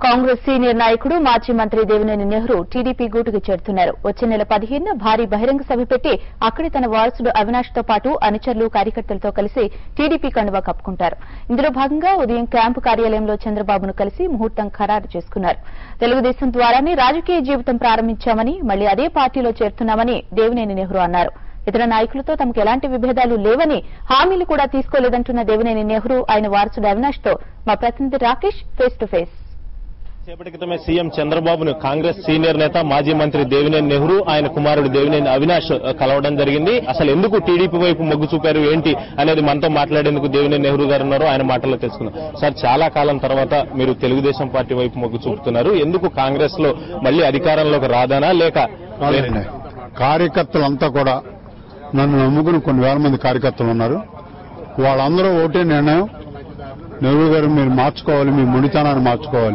Congress senior నాయకుడు మాజీ మంత్రి దేవినేని నెహ్రూ టీడీపీ గూటుకు చేరుతున్నారు వచ్చే నెల పదిహేనున భారీ బహిరంగ సభ పెట్టి అక్కడే తన వారసుడు అవినాష్ తో పాటు అనుచరులు కార్యకర్తలతో కలిసి టీడీపీ కండువా కప్పుకుంటారు ఇందులో భాగంగా ఉదయం క్యాంపు కార్యాలయంలో చంద్రబాబును కలిసి ముహూర్తం ఖరారు చేసుకున్నారు తెలుగుదేశం ద్వారానే రాజకీయ జీవితం ప్రారంభించామని మళ్లీ అదే పార్టీలో చేరుతున్నామని దేవినేని నెహ్రూ అన్నారు ఇతర నాయకులతో తమకు ఎలాంటి విభేదాలు లేవని హామీలు కూడా తీసుకోలేదంటున్న దేవినేని నెహ్రూ ఆయన వారసుడు అవినాష్ తో మా ప్రతినిధి రాకేష్ ఫేస్ టు ఫేస్ సేపటి క్రితమే సీఎం చంద్రబాబును కాంగ్రెస్ సీనియర్ నేత మాజీ మంత్రి దేవినేని నెహ్రూ ఆయన కుమారుడు దేవినేని అవినాష్ కలవడం జరిగింది అసలు ఎందుకు టీడీపీ వైపు మొగ్గు చూపారు ఏంటి అనేది మనతో మాట్లాడేందుకు దేవినేని నెహ్రూ గారు ఉన్నారు ఆయన మాటల్లో తెలుసుకుందాం సార్ చాలా కాలం తర్వాత మీరు తెలుగుదేశం పార్టీ వైపు మొగ్గు చూపుతున్నారు ఎందుకు కాంగ్రెస్ లో మళ్ళీ అధికారంలోకి రాదానా లేక కాదండి. కార్యకర్తలంతా కూడా నన్ను నమ్ముకుని కొన్ని వేల మంది కార్యకర్తలు ఉన్నారు వాళ్ళందరూ ఒకటే నిర్ణయం నెహ్రూ గారు మీరు మార్చుకోవాలి మీ ముడితనాన్ని మార్చుకోవాలి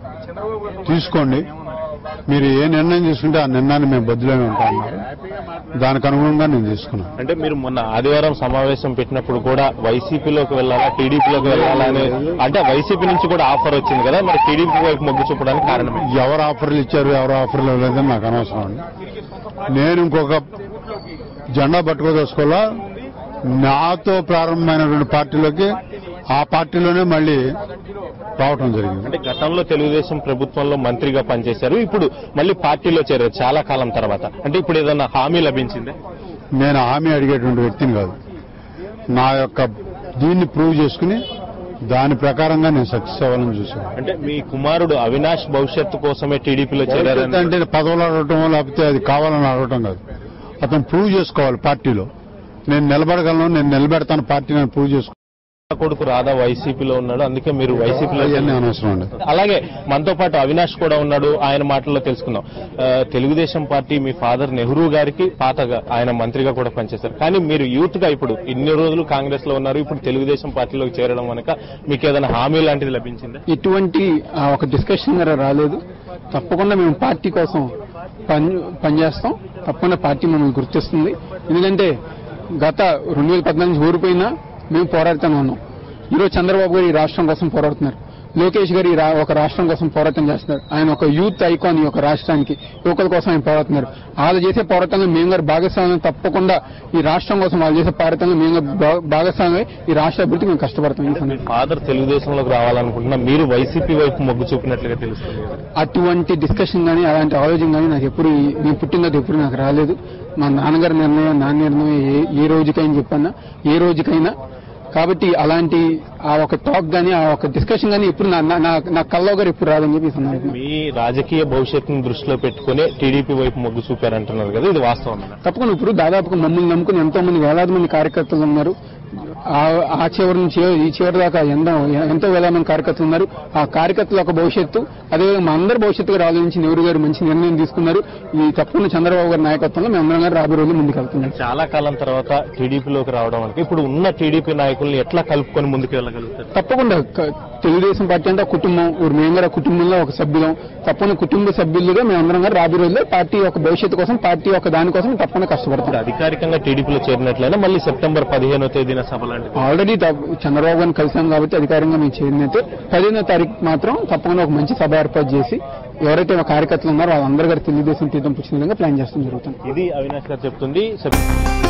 తీసుకోండి మీరు ఏ నిర్ణయం తీసుకుంటే ఆ నిర్ణయాన్ని మేము బద్దులేమి ఉంటాం అన్నారు దానికి అనుగుణంగా నేను తీసుకున్నాను అంటే మీరు మొన్న ఆదివారం సమావేశం పెట్టినప్పుడు కూడా వైసీపీలోకి వెళ్ళాలా టీడీపీలోకి వెళ్ళాలా అని అంటే వైసీపీ నుంచి కూడా ఆఫర్ వచ్చింది కదా మరి టీడీపీ వైపు మొగ్గు చూపడానికి కారణం ఏంటి? ఎవరు ఆఫర్లు ఇచ్చారు ఎవరు ఆఫర్లు ఇవ్వలేదని నాకు అనవసరం అండి నేను ఇంకొక జెండా పట్టుకోదలుచుకోవాలా నాతో ప్రారంభమైనటువంటి పార్టీలోకి ఆ పార్టీలోనే మళ్ళీ రావటం జరిగింది అంటే గతంలో తెలుగుదేశం ప్రభుత్వంలో మంత్రిగా పనిచేశారు ఇప్పుడు మళ్ళీ పార్టీలో చేరారు చాలా కాలం తర్వాత అంటే ఇప్పుడు ఏదన్నా హామీ లభించింది నేను హామీ అడిగేటువంటి వ్యక్తిని కాదు నా యొక్క దీన్ని ప్రూవ్ చేసుకుని దాని ప్రకారంగా నేను సక్సెస్ అవ్వాలని చూశాను అంటే మీ కుమారుడు అవినాష్ భవిష్యత్తు కోసమే టీడీపీలో చేరారని అంటే పదవులు అడగటం లేకపోతే అది కావాలని అడగటం కాదు అతను ప్రూవ్ చేసుకోవాలి పార్టీలో నేను నిలబడగలను నేను నిలబెడతాను పార్టీ నేను ప్రూవ్ చేసుకోవాలి కొడుకు రాధా వైసీపీలో ఉన్నాడు అందుకే మీరు వైసీపీలో అవన్నీ అనవసరం అండి అలాగే మనతో పాటు అవినాష్ కూడా ఉన్నాడు ఆయన మాటల్లో తెలుసుకుందాం ఆ, తెలుగుదేశం పార్టీ మీ ఫాదర్ నెహ్రూ గారికి పాతగా ఆయన మంత్రిగా కూడా పనిచేశారు కానీ మీరు యూత్ గా ఇప్పుడు ఇన్ని రోజులు కాంగ్రెస్ లో ఉన్నారు ఇప్పుడు తెలుగుదేశం పార్టీలోకి చేరడం కనుక మీకు ఏదైనా హామీ లాంటిది లభించిందా ఎటువంటి ఆ, ఒక డిస్కషన్ గారు రాలేదు తప్పకుండా మేము పార్టీ కోసం పని పనిచేస్తాం తప్పకుండా పార్టీ మమ్మల్ని గుర్తిస్తుంది ఎందుకంటే గత రెండు వేల పద్నాలుగు నుంచి ఓడిపోయినా మేము పోరాడుతూనే ఉన్నాం ఈరోజు చంద్రబాబు గారు ఈ రాష్ట్రం కోసం పోరాడుతున్నారు లోకేష్ గారు ఈ రా- ఒక రాష్ట్రం కోసం పోరాటం చేస్తున్నారు ఆయన ఒక యూత్ ఐకాన్ ఈ ఒక రాష్ట్రానికి యువకుల కోసం ఆయన పోరాడుతున్నారు వాళ్ళు చేసే పోరాటంలో మేము గారు భాగస్వామ్యం తప్పకుండా ఈ రాష్ట్రం కోసం వాళ్ళు చేసే పోరాటంలో మేము గారు భా- భాగస్వామ్యం ఈ రాష్ట్ర అభివృద్ధికి మేము కష్టపడతాం ఈ మీ సందర్భంగా. ఫాదర్ తెలుగుదేశంలోకి రావాలనుకుంటున్నా మీరు వైసీపీ వైపు మొగ్గు చూపినట్లుగా తెలుస్తుంది కదా. అటువంటి డిస్కషన్ కానీ అలాంటి ఆలోచన కానీ నాకు ఎప్పుడు ఈ- నేను పుట్టినది ఎప్పుడు నాకు రాలేదు మా నాన్నగారి నిర్ణయం నా నిర్ణయం ఏ ఏ రోజుకైనా చెప్పన్నా ఏ రోజుకైనా కాబట్టి అలాంటి ఆ ఒక టాక్ కానీ ఆ ఒక డిస్కషన్ కానీ ఎప్పుడు నా- నా- నా- నా కల్లో గారు ఎప్పుడు రాదని చెప్పి ఈ సందర్భంగా మీ రాజకీయ భవిష్యత్తును దృష్టిలో పెట్టుకుని టీడీపీ వైపు మొగ్గు చూపారంటున్నారు కదా ఇది వాస్తవం తప్పకుండా ఇప్పుడు దాదాపుగా మమ్మల్ని నమ్ముకుని ఎంతో మంది వేలాది మంది కార్యకర్తలు ఉన్నారు ఆ- ఆ చివరి నుంచి ఈ చివరి దాకా ఎంతో ఎంతో వేల మంది కార్యకర్తలు ఉన్నారు ఆ కార్యకర్తల యొక్క భవిష్యత్తు అదేవిధంగా మా అందరి భవిష్యత్తు గారు ఆలోచించి నెహ్రూ గారు మంచి నిర్ణయం తీసుకున్నారు ఈ తప్పకుండా చంద్రబాబు గారి నాయకత్వంలో మేమందరం గారు రాబోయే రోజులు ముందుకు వెళ్తున్నాం చాలా కాలం తర్వాత టీడీపీలోకి రావడం అంటే ఇప్పుడు ఉన్న టీడీపీ నాయకుల్ని ఎట్లా కలుపుకొని ముందుకు వెళ్ళగలుగుతారు తప్పకుండా క- తెలుగుదేశం పార్టీ అంటే ఒక కుటుంబం ఊరు మేము కూడా కుటుంబంలో ఒక సభ్యులం తప్పకుండా కుటుంబ సభ్యులుగా మేమందరం గారు రాబోయే రోజుల్లో పార్టీ యొక్క భవిష్యత్తు కోసం పార్టీ యొక్క దానికోసం తప్పకుండా కష్టపడతాం ఇప్పుడు అధికారికంగా టీడీపీలో చేరినట్లయినా మళ్ళీ సెప్టెంబర్ పదిహేనో తేదీన సభ లాంటిది ఆల్రెడీ త- చంద్రబాబు గారిని కలిసాం కాబట్టి అధికారంగా మేము చేరినైతే పదిహేనో తారీఖు మాత్రం తప్పకుండా ఒక మంచి సభ ఏర్పాటు చేసి ఎవరైతే మా కార్యకర్తలు ఉన్నారో వాళ్ళందరూ గారు తెలుగుదేశం తీర్థం పుచ్చిన విధంగా ప్లాన్ చేస్తాం జరుగుతుంది ఇది అవినాష్ గారు చెప్తుంది సెప్-